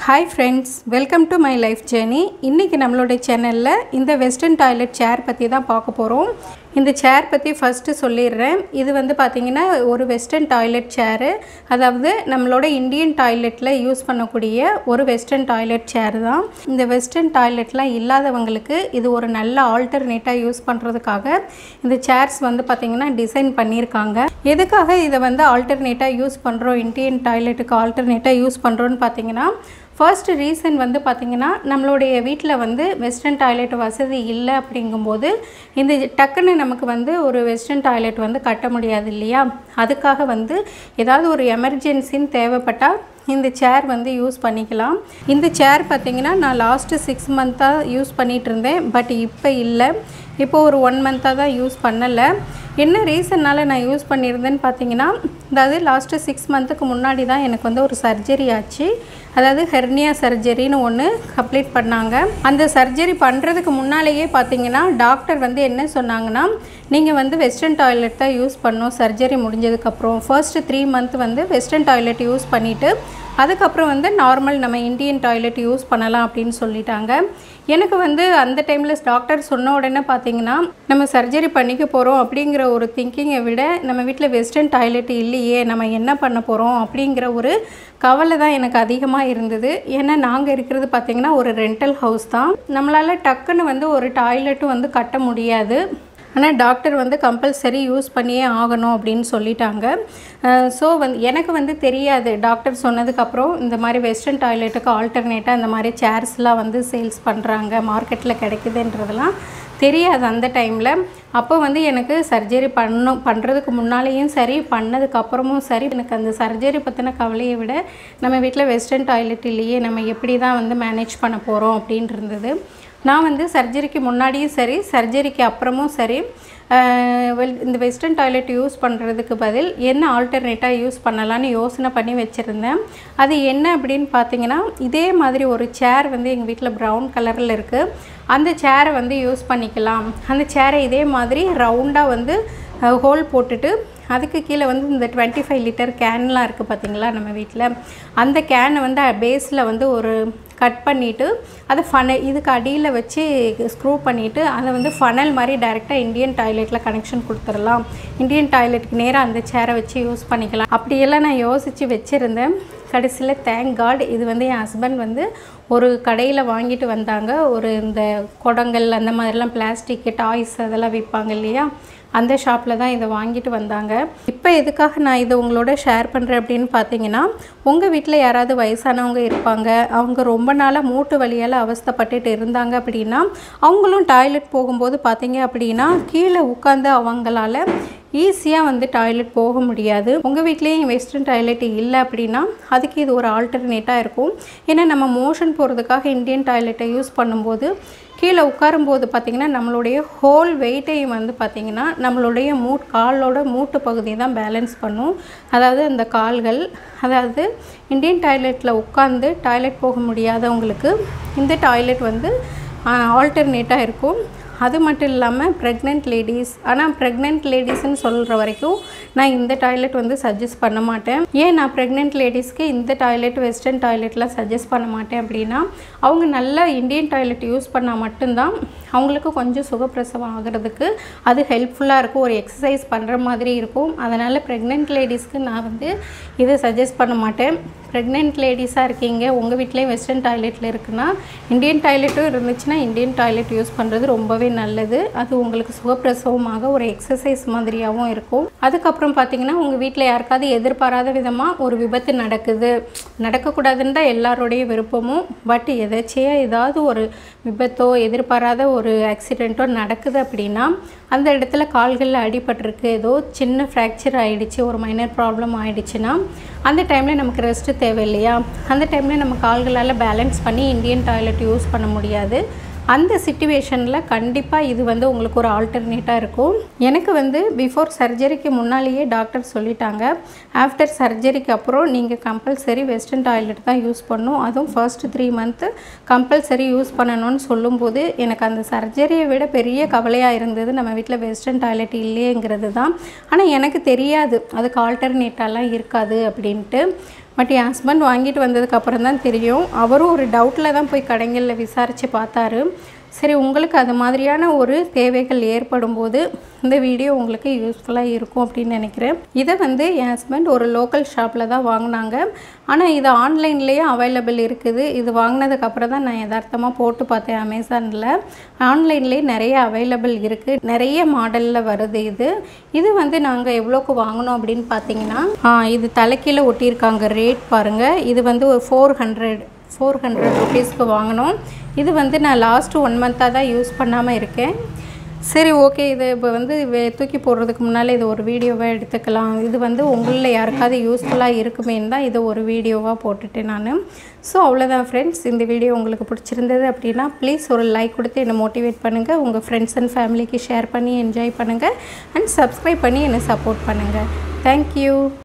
hi friends welcome to my life journey இன்றைக்கி நம்மளுடைய சேனலில் இந்த வெஸ்டர்ன் டாய்லெட் சேர் பற்றி தான் பார்க்க போகிறோம் இந்த சேர் பற்றி ஃபஸ்ட்டு சொல்லிடுறேன் இது வந்து பார்த்திங்கன்னா ஒரு வெஸ்டர்ன் டாய்லெட் சேரு அதாவது நம்மளோட இந்தியன் டாய்லெட்டில் யூஸ் பண்ணக்கூடிய ஒரு வெஸ்டர்ன் டாய்லெட் சேர் தான் இந்த வெஸ்டர்ன் டாய்லெட்லாம் இல்லாதவங்களுக்கு இது ஒரு நல்ல ஆல்டர்னேட்டாக யூஸ் பண்ணுறதுக்காக இந்த சேர்ஸ் வந்து பார்த்திங்கன்னா டிசைன் பண்ணியிருக்காங்க எதுக்காக இதை வந்து ஆல்டர்னேட்டாக யூஸ் பண்ணுறோம் இந்தியன் டாய்லெட்டுக்கு ஆல்டர்னேட்டாக யூஸ் பண்ணுறோன்னு பார்த்தீங்கன்னா ஃபர்ஸ்ட் ரீசன் வந்து பார்த்திங்கன்னா நம்மளுடைய வீட்டில் வந்து வெஸ்டர்ன் டாய்லெட் வசதி இல்லை அப்படிங்கும்போது இந்த டக்குன்னு நமக்கு வந்து ஒரு வெஸ்டர்ன் டாய்லெட் வந்து கட்ட முடியாது இல்லையா அதுக்காக வந்து ஏதாவது ஒரு எமர்ஜென்சின்னு தேவைப்பட்டால் இந்த சேர் வந்து யூஸ் பண்ணிக்கலாம் இந்த சேர் பார்த்திங்கன்னா நான் லாஸ்ட்டு சிக்ஸ் மந்த்தாக யூஸ் பண்ணிகிட்டு இருந்தேன் பட் இப்போ இல்லை இப்போ ஒரு ஒன் மந்த்தாக தான் யூஸ் பண்ணலை என்ன ரீசன்னால் நான் யூஸ் பண்ணியிருந்தேன்னு பார்த்தீங்கன்னா அதாவது லாஸ்ட்டு சிக்ஸ் மந்த்துக்கு முன்னாடி தான் எனக்கு வந்து ஒரு சர்ஜரி ஆச்சு அதாவது ஹெர்னியா சர்ஜரின்னு ஒன்று கம்ப்ளீட் பண்ணாங்க அந்த சர்ஜரி பண்ணுறதுக்கு முன்னாலேயே பார்த்தீங்கன்னா டாக்டர் வந்து என்ன சொன்னாங்கன்னா நீங்கள் வந்து வெஸ்டர்ன் டாய்லெட் தான் யூஸ் பண்ணணும் சர்ஜரி முடிஞ்சதுக்கப்புறம் ஃபர்ஸ்ட்டு த்ரீ மந்த் வந்து வெஸ்டர்ன் டாய்லெட் யூஸ் பண்ணிவிட்டு அதுக்கப்புறம் வந்து நார்மல் நம்ம இந்தியன் டாய்லெட் யூஸ் பண்ணலாம் அப்படின்னு சொல்லிட்டாங்க எனக்கு வந்து அந்த டைமில் டாக்டர் சொன்ன உடனே பார்த்தீங்கன்னா நம்ம சர்ஜரி பண்ணிக்க போகிறோம் அப்படிங்கிற ஒரு திங்கிங்கை விட நம்ம வீட்டில் வெஸ்டர்ன் டாய்லெட் இல்லையே நம்ம என்ன பண்ண போகிறோம் அப்படிங்கிற ஒரு கவலை தான் எனக்கு அதிகமாக இருந்தது ஏன்னா நாங்கள் இருக்கிறது பார்த்திங்கன்னா ஒரு ரெண்டல் ஹவுஸ் தான் நம்மளால் டக்குன்னு வந்து ஒரு டாய்லெட்டும் வந்து கட்ட முடியாது ஆனால் டாக்டர் வந்து கம்பல்சரி யூஸ் பண்ணியே ஆகணும் அப்படின்னு சொல்லிட்டாங்க ஸோ வந்து எனக்கு வந்து தெரியாது டாக்டர் சொன்னதுக்கப்புறம் இந்த மாதிரி வெஸ்டர்ன் டாய்லெட்டுக்கு ஆல்டர்னேட்டாக இந்த மாதிரி சேர்ஸ்லாம் வந்து சேல்ஸ் பண்ணுறாங்க மார்க்கெட்டில் கிடைக்குதுன்றதெல்லாம் தெரியாது அந்த டைமில் அப்போ வந்து எனக்கு சர்ஜரி பண்ணும் பண்ணுறதுக்கு முன்னாலேயும் சரி பண்ணதுக்கப்புறமும் சரி எனக்கு அந்த சர்ஜரி பற்றின கவலையை விட நம்ம வீட்டில் வெஸ்டர்ன் டாய்லெட் இல்லையே நம்ம எப்படி தான் வந்து மேனேஜ் பண்ண போகிறோம் அப்படின்ட்டு இருந்தது நான் வந்து சர்ஜரிக்கு முன்னாடியும் சரி சர்ஜரிக்கு அப்புறமும் சரி வெல் இந்த வெஸ்டர்ன் டாய்லெட் யூஸ் பண்ணுறதுக்கு பதில் என்ன ஆல்டர்னேட்டாக யூஸ் பண்ணலான்னு யோசனை பண்ணி வச்சுருந்தேன் அது என்ன அப்படின்னு பார்த்தீங்கன்னா இதே மாதிரி ஒரு சேர் வந்து எங்கள் வீட்டில் ப்ரௌன் கலரில் இருக்குது அந்த சேரை வந்து யூஸ் பண்ணிக்கலாம் அந்த சேரை இதே மாதிரி ரவுண்டாக வந்து ஹோல் போட்டுட்டு அதுக்கு கீழே வந்து இந்த டுவெண்ட்டி ஃபைவ் லிட்டர் கேன்லாம் இருக்குது பார்த்தீங்களா நம்ம வீட்டில் அந்த கேனை வந்து பேஸில் வந்து ஒரு கட் பண்ணிவிட்டு அதை ஃபனல் இதுக்கு அடியில் வச்சு ஸ்க்ரூ பண்ணிவிட்டு அதை வந்து ஃபனல் மாதிரி டைரெக்டாக இந்தியன் டாய்லெட்டில் கனெக்ஷன் கொடுத்துடலாம் இந்தியன் டாய்லெட்டுக்கு நேராக அந்த சேரை வச்சு யூஸ் பண்ணிக்கலாம் அப்படியெல்லாம் நான் யோசித்து வச்சுருந்தேன் கடைசியில் தேங்க் காட் இது வந்து என் ஹஸ்பண்ட் வந்து ஒரு கடையில் வாங்கிட்டு வந்தாங்க ஒரு இந்த குடங்கள் அந்த மாதிரிலாம் பிளாஸ்டிக் டாய்ஸ் அதெல்லாம் விற்பாங்க இல்லையா அந்த ஷாப்பில் தான் இதை வாங்கிட்டு வந்தாங்க இப்போ எதுக்காக நான் இதை உங்களோட ஷேர் பண்ணுறேன் அப்படின்னு பார்த்தீங்கன்னா உங்கள் வீட்டில் யாராவது வயசானவங்க இருப்பாங்க அவங்க ரொம்ப நாளாக மூட்டு வலியால் அவஸ்தைப்பட்டுட்டு இருந்தாங்க அப்படின்னா அவங்களும் டாய்லெட் போகும்போது பார்த்தீங்க அப்படின்னா கீழே உட்காந்து அவங்களால ஈஸியாக வந்து டாய்லெட் போக முடியாது உங்கள் வீட்லேயும் வெஸ்டர்ன் டாய்லெட் இல்லை அப்படின்னா அதுக்கு இது ஒரு ஆல்டர்னேட்டாக இருக்கும் ஏன்னா நம்ம மோஷன் போகிறதுக்காக இந்தியன் டாய்லெட்டை யூஸ் பண்ணும்போது கீழே உட்காரும்போது பார்த்திங்கன்னா நம்மளுடைய ஹோல் வெயிட்டையும் வந்து பார்த்திங்கன்னா நம்மளுடைய மூட் காலோட மூட்டு பகுதி தான் பேலன்ஸ் பண்ணும் அதாவது அந்த கால்கள் அதாவது இந்தியன் டாய்லெட்டில் உட்காந்து டாய்லெட் போக முடியாதவங்களுக்கு இந்த டாய்லெட் வந்து ஆல்டர்னேட்டாக இருக்கும் அது மட்டும் இல்லாமல் ப்ரெக்னென்ட் லேடிஸ் ஆனால் ப்ரெக்னென்ட் லேடிஸ்ன்னு சொல்கிற வரைக்கும் நான் இந்த டாய்லெட் வந்து சஜஸ்ட் பண்ண மாட்டேன் ஏன் நான் ப்ரெக்னென்ட் லேடிஸ்க்கு இந்த டாய்லெட் வெஸ்டர்ன் டாய்லெட்லாம் சஜஸ்ட் பண்ண மாட்டேன் அப்படின்னா அவங்க நல்லா இந்தியன் டாய்லெட் யூஸ் பண்ணால் மட்டும்தான் அவங்களுக்கு கொஞ்சம் சுகப்பிரசவம் ஆகிறதுக்கு அது ஹெல்ப்ஃபுல்லாக இருக்கும் ஒரு எக்ஸசைஸ் பண்ணுற மாதிரி இருக்கும் அதனால் ப்ரெக்னென்ட் லேடிஸ்க்கு நான் வந்து இதை சஜஸ்ட் பண்ண மாட்டேன் ப்ரெக்னென்ட் லேடிஸாக இருக்கீங்க உங்கள் வீட்லேயும் வெஸ்டர்ன் டாய்லெட்டில் இருக்குன்னா இந்தியன் டாய்லெட்டும் இருந்துச்சுன்னா இந்தியன் டாய்லெட் யூஸ் பண்ணுறது ரொம்பவே நல்லது அது உங்களுக்கு சுகப்பிரசவமாக ஒரு எக்ஸசைஸ் மாதிரியாகவும் இருக்கும் அதுக்கப்புறம் பார்த்தீங்கன்னா உங்கள் வீட்டில் யாருக்காவது எதிர்பாராத விதமாக ஒரு விபத்து நடக்குது நடக்கக்கூடாதுன்னு தான் எல்லாருடைய விருப்பமும் பட் எதாச்சியாக ஏதாவது ஒரு விபத்தோ எதிர்பாராத ஒரு ஆக்சிடெண்ட்டோ நடக்குது அப்படின்னா அந்த இடத்துல கால்களில் அடிபட்டிருக்கு ஏதோ சின்ன ஃப்ராக்சர் ஆகிடுச்சு ஒரு மைனர் ப்ராப்ளம் ஆகிடுச்சுன்னா அந்த டைமில் நமக்கு ரெஸ்ட்டு தேவை இல்லையா அந்த டைமில் நம்ம கால்களால் பேலன்ஸ் பண்ணி இந்தியன் டாய்லெட் யூஸ் பண்ண முடியாது அந்த சுச்சுவேஷனில் கண்டிப்பாக இது வந்து உங்களுக்கு ஒரு ஆல்டர்னேட்டாக இருக்கும் எனக்கு வந்து பிஃபோர் சர்ஜரிக்கு முன்னாலேயே டாக்டர் சொல்லிட்டாங்க ஆஃப்டர் சர்ஜரிக்கு அப்புறம் நீங்கள் கம்பல்சரி வெஸ்டர்ன் டாய்லெட் தான் யூஸ் பண்ணணும் அதுவும் first three month compulsory use பண்ணணும்னு சொல்லும்போது எனக்கு அந்த சர்ஜரியை விட பெரிய கவலையாக இருந்தது நம்ம வீட்டில் வெஸ்டர்ன் டாய்லெட் இல்லையேங்கிறது தான் ஆனால் எனக்கு தெரியாது அதுக்கு ஆல்டர்னேட்டாலாம் இருக்காது அப்படின்ட்டு பட் என் ஹஸ்பண்ட் வாங்கிட்டு வந்ததுக்கப்புறம் தான் தெரியும் அவரும் ஒரு டவுட்டில் தான் போய் கடைகளில் விசாரித்து பார்த்தாரு சரி உங்களுக்கு அது மாதிரியான ஒரு தேவைகள் ஏற்படும் போது இந்த வீடியோ உங்களுக்கு யூஸ்ஃபுல்லாக இருக்கும் அப்படின்னு நினைக்கிறேன் இதை வந்து என் ஹஸ்பண்ட் ஒரு லோக்கல் ஷாப்பில் தான் வாங்கினாங்க ஆனால் இது ஆன்லைன்லேயே அவைலபிள் இருக்குது இது வாங்கினதுக்கப்புறம் தான் நான் யதார்த்தமாக போட்டு பார்த்தேன் அமேசானில் ஆன்லைன்லேயே நிறைய அவைலபிள் இருக்குது நிறைய மாடலில் வருது இது இது வந்து நாங்கள் எவ்வளோக்கு வாங்கினோம் அப்படின்னு பார்த்தீங்கன்னா ஆ, இது தலைக்கீழே ஒட்டியிருக்காங்க ரேட் பாருங்கள் இது வந்து ஒரு ஃபோர் ஹண்ட்ரட் ஃபோர் ஹண்ட்ரட் ருபீஸ்க்கு வாங்கினோம் இது வந்து நான் லாஸ்ட்டு ஒன் மந்த்தாக தான் யூஸ் பண்ணாமல் இருக்கேன் சரி ஓகே இது இப்போ வந்து வே- தூக்கி போடுறதுக்கு முன்னால் இது ஒரு வீடியோவாக எடுத்துக்கலாம் இது வந்து உங்களில் யாருக்காவது யூஸ்ஃபுல்லாக இருக்குமேன்னு தான் இதை ஒரு வீடியோவாக போட்டுட்டேன் நான் ஸோ அவ்வளோதான் ஃப்ரெண்ட்ஸ் இந்த வீடியோ உங்களுக்கு பிடிச்சிருந்தது அப்படின்னா ப்ளீஸ் ஒரு லைக் கொடுத்து என்னை மோட்டிவேட் பண்ணுங்கள் உங்கள் ஃப்ரெண்ட்ஸ் அண்ட் ஃபேமிலிக்கு ஷேர் பண்ணி என்ஜாய் பண்ணுங்கள் அண்ட் சப்ஸ்கிரைப் பண்ணி என்னை சப்போர்ட் பண்ணுங்கள் தேங்க்யூ